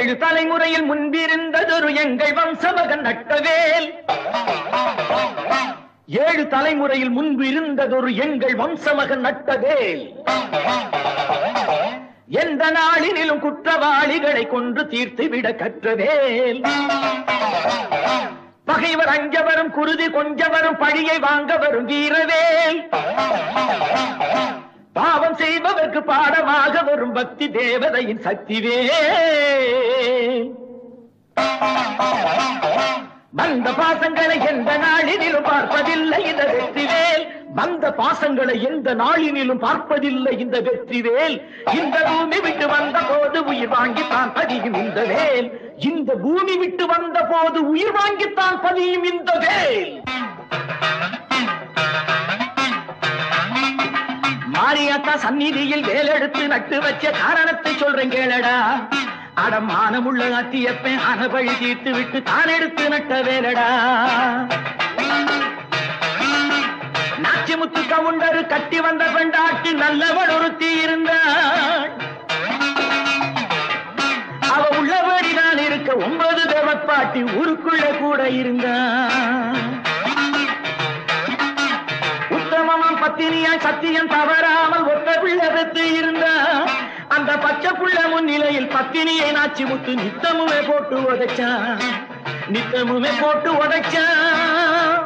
ஏழு தலைமுறையில் முன்பிருந்ததொரு எங்கள் வம்சமகன் நட்டவேல் ஏழு தலைமுறையில் முன்பு இருந்ததொரு எங்கள் வம்சமகன் நட்டவேல் எந்த நாளினிலும் குற்றவாளிகளை கொன்று தீர்த்துவிட கற்றவேல் பகைவர் அஞ்ச வரும் குருதி கொஞ்ச வரும் பழியை வாங்க வரும் வீரவேல் பாவம் செய்பவர்க்கு பாடமாக வரும் பக்தி தேவதையின் சக்திவேல் வந்த பாசங்களை எந்த நாளினிலும் பார்ப்பதில்லை இந்த வெற்றிவேல் வந்த பாசங்களை எந்த நாளினிலும் பார்ப்பதில்லை இந்த வெற்றிவேல் இந்த பூமி விட்டு வந்த போது உயிர் வாங்கித்தான் பதியும் இந்த வேல் இந்த பூமி விட்டு வந்த போது உயிர் வாங்கித்தான் பதியும் இந்த வேல் மாரியாத்தா சந்நிதியில் வேலெடுத்து நட்டு வச்ச காரணத்தை சொல்றேன் கேளடா அடமானமுள்ள அத்தியப்பன் அனபழி தீர்த்து விட்டு தான் எடுத்து நட்ட வேலடா நாச்சிமுத்து கவுண்டரு கட்டி வந்த பெண்டாட்டி நல்லவள் ஒருத்தி இருந்தாள் அவ உள்ளபடி நான் இருக்க ஒன்பது தேவப்பாட்டி ஊருக்குள்ள கூட இருந்தான் உத்தமமாம் பத்தினியாய் சத்தியம் தவறாமல் ஒத்த பிள்ளை பெத்து இருந்தா அந்த பச்சை புள்ள முன்னிலையில் பத்தினியை நாச்சி முத்து நித்தமுமே போட்டு உதைச்சான் நித்தமுமே போட்டு உதைச்சான்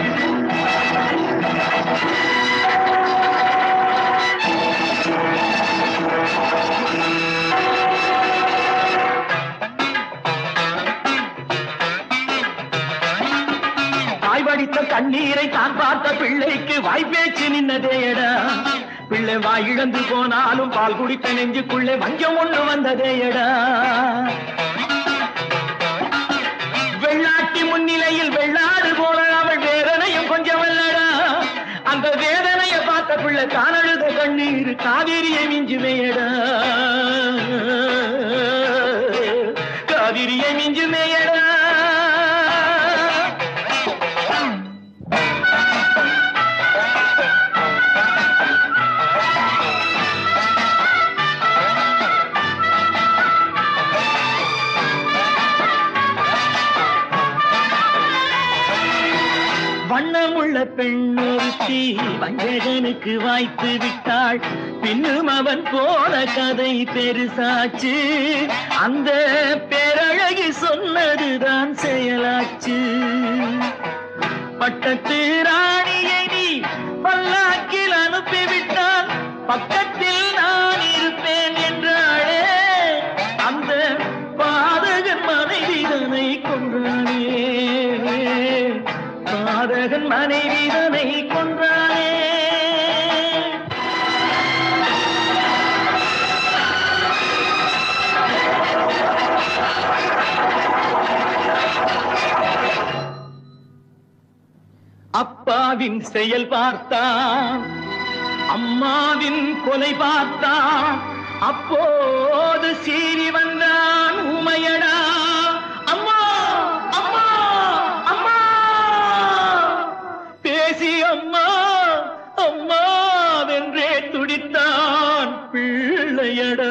தாய் வடித்த கண்ணீரை தான் பார்த்த பிள்ளைக்கு வாய்ப்பேச்சு நின்னதேயடா பிள்ளை வாய் இழந்து போனாலும் பால் குடித்த நெஞ்சுக்குள்ளே வஞ்சம் ஒண்ணு வந்ததேயடா வெள்ளாட்டி முன்னிலையில் வெள்ளாடு போல அவள் வேதனையும் கொஞ்சம் வெள்ளடா அந்த வேதனையை பார்த்த பிள்ளை காணழுத கண்ணீர் காவிரியை மிஞ்சுமேயடா காவிரியை மிஞ்சுமேயடா வண்ணமுள்ள பெண்ணொருத்தி வஞ்சகனுக்கு வாய்த்து விட்டாள் பின்னும் அவன் போன கதை பெருசாச்சு அந்த பேரழகி சொன்னதுதான் செயலாச்சு பட்டத்து ராணியை நீ பல்லாக்கில் அனுப்பிவிட்டால் பக்கத்தில் நான் இருப்பேன் என்றாளே அந்த பாதகன் மனைவிதனை கொன்றானே பாதகன் மனைவிதனை கொன்றானே அப்பாவின் செயல் பார்த்தான் அம்மாவின் கொலை பார்த்தான் அப்போது சீறி வந்தான் உமையடா அம்மா அம்மா அம்மா பேசி அம்மா அம்மா வென்றே துடித்தான் பிள்ளையடா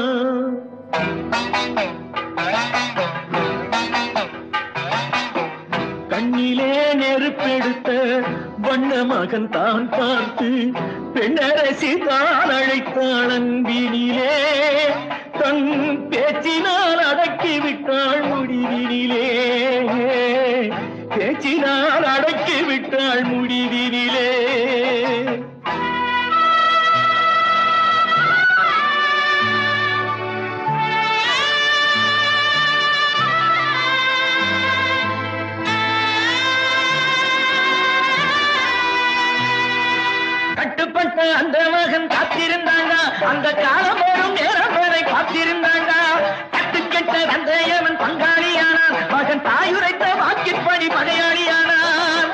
கண்ணிலே நெருப்பெடுத்த வண்ண மகன் தான் பார்த்து பெண்ணரசி தான் அழைத்தாள் அன்பினிலே தன் பேச்சினால் அடக்கி விட்டாள் முடிவினிலே பேச்சினால் அடக்கி விட்டாள் முடிவினிலே கட்டுப்பட்ட அந்த மகன் காத்திருந்தாங்க அந்த காலம் வரும் நேரம் வரை காத்திருந்தாங்க கட்டுக்கெட்ட தந்தையவன் பங்காளியானான் மகன் தாயுரைத்த வாக்கிற்படி பகையாளியானான்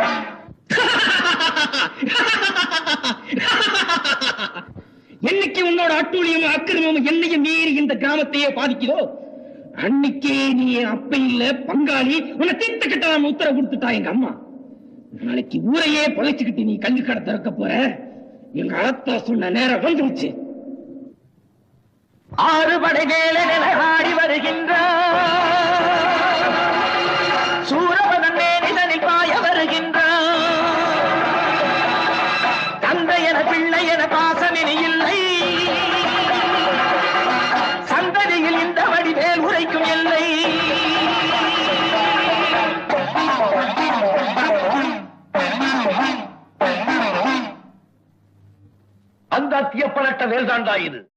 என்னைக்கு உன்னோட அட்டூழியமும் அக்கிரமமும் என்னையும் மீறி இந்த கிராமத்தையே பாதிக்குதோ அன்னைக்கே நீ என் அப்ப இல்ல பங்காளி உன்னை தீர்த்து கட்டலாம் உத்தரவு கொடுத்துட்டா எங்க அம்மா நாளைக்கு ஊரையே புதைச்சுக்கிட்டு நீ கல்வி கடை திறக்க போற எங்க ஆத்தா சொன்ன நேரம் வந்துருச்சு ஆறு படை வேலை ஆடி வருகின்றான் என பிள்ளை என பாசமினி இல்லை சந்ததியில் இந்த வடிவேல் உரைக்கும் எல்லை அந்த அத்தியப்பலட்ட வேல்தாண்டா இது